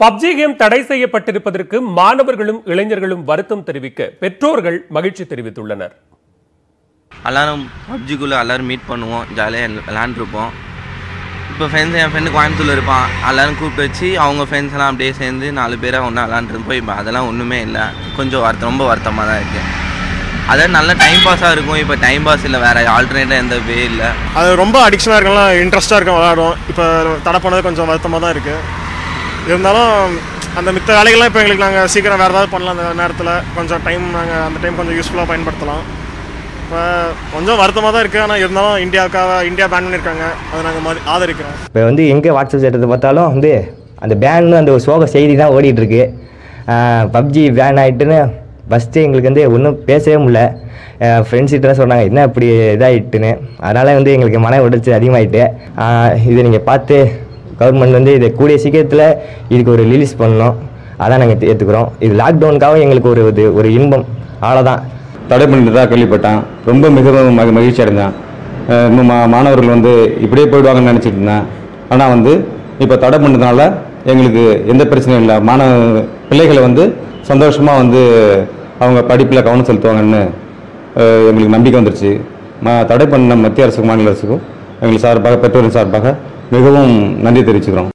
PUBG game தடை செய்யப்பட்டிருப்பதற்கு மாணவர்களும் இளைஞர்களும் வருத்தம் தெரிவிக்க பெற்றோர்கள் மகிழ்ச்சி தெரிவித்துள்ளனர் எல்லாரும் பப்ஜிக்குள்ளே எல்லோரும் மீட் பண்ணுவோம் ஜாலியாக விளாண்டுருப்போம் இப்போ ஃப்ரெண்ட்ஸ் என் ஃப்ரெண்டு கோயம்புத்தூர்ல இருப்பான் எல்லாரும் கூப்பிட்டு வச்சு அவங்க ஃப்ரெண்ட்ஸ் எல்லாம் அப்படியே சேர்ந்து நாலு பேராக ஒன்றா விளாண்டுருப்போம் இப்போ அதெல்லாம் ஒன்றுமே இல்லை கொஞ்சம் வருத்தம் ரொம்ப வருத்தமாக தான் இருக்குது அதாவது நல்ல டைம் பாஸாக இருக்கும் இப்போ டைம் பாஸ் இல்லை வேறு ஆல்டர்னேட்டாக எந்த வே இல்லை அது ரொம்ப அடிக்ஷனாக இருக்கலாம் இன்ட்ரெஸ்ட்டாக இருக்கும் விளாடும் இப்போ தடை பண்ணது கொஞ்சம் வருத்தமாக தான் இருக்குது இருந்தாலும் அந்த மித்த வேலைகள்லாம் இப்போ எங்களுக்கு நாங்கள் சீக்கிரம் வேறு ஏதாவது பண்ணலாம் அந்த நேரத்தில் கொஞ்சம் டைம் நாங்கள் அந்த டைம் கொஞ்சம் யூஸ்ஃபுல்லாக பயன்படுத்தலாம் இப்போ கொஞ்சம் வருத்தமாக தான் இருக்குது ஆனால் இருந்தாலும் இந்தியாவுக்காக இந்தியா பேன் பண்ணியிருக்காங்க அதை நாங்கள் மதி ஆதரிக்கிறோம் இப்போ வந்து எங்கே வாட்ஸ்அப் எடுத்து பார்த்தாலும் வந்து அந்த பேன்னு அந்த ஒரு சோக செய்தி தான் ஓடிட்டுருக்கு பப்ஜி பேன் ஆகிட்டுன்னு ஃபஸ்ட்டு எங்களுக்கு வந்து ஒன்றும் பேசவே முடியல ஃப்ரெண்ட்ஸ்கிட்ட சொன்னாங்க என்ன இப்படி இதாகிட்டுன்னு அதனால் வந்து எங்களுக்கு மன உடைச்சல் அதிகமாகிட்டு இதை நீங்கள் பார்த்து கவர்மெண்ட் வந்து இதை கூடிய சீக்கிரத்தில் இதுக்கு ஒரு ரிலீஸ் பண்ணணும் அதான் நாங்கள் ஏற்றுக்குறோம் இது லாக்டவுனுக்காக எங்களுக்கு ஒரு இது ஒரு இன்பம் அவ்வளோதான் தடை பண்ணிட்டு கேள்விப்பட்டேன் ரொம்ப மிகவும் மகி மகிழ்ச்சி அடைஞ்சேன் அஹ் இன்னும் மா மாணவர்கள் வந்து இப்படியே போயிடுவாங்கன்னு நினச்சிட்டு இருந்தேன் ஆனால் வந்து இப்போ தடை பண்ணதுனால எங்களுக்கு எந்த பிரச்சனையும் இல்லை மாணவ பிள்ளைகளை வந்து சந்தோஷமாக வந்து அவங்க படிப்பில் கவனம் செலுத்துவாங்கன்னு அஹ் எங்களுக்கு நம்பிக்கை வந்துருச்சு ம தடை பண்ண மத்திய அரசுக்கும் மாநில அரசுக்கும் எங்களுக்கு சார்பாக பெற்றோரின் சார்பாக மிகவும் நன்றி தெரிவிச்சுக்கிறோம்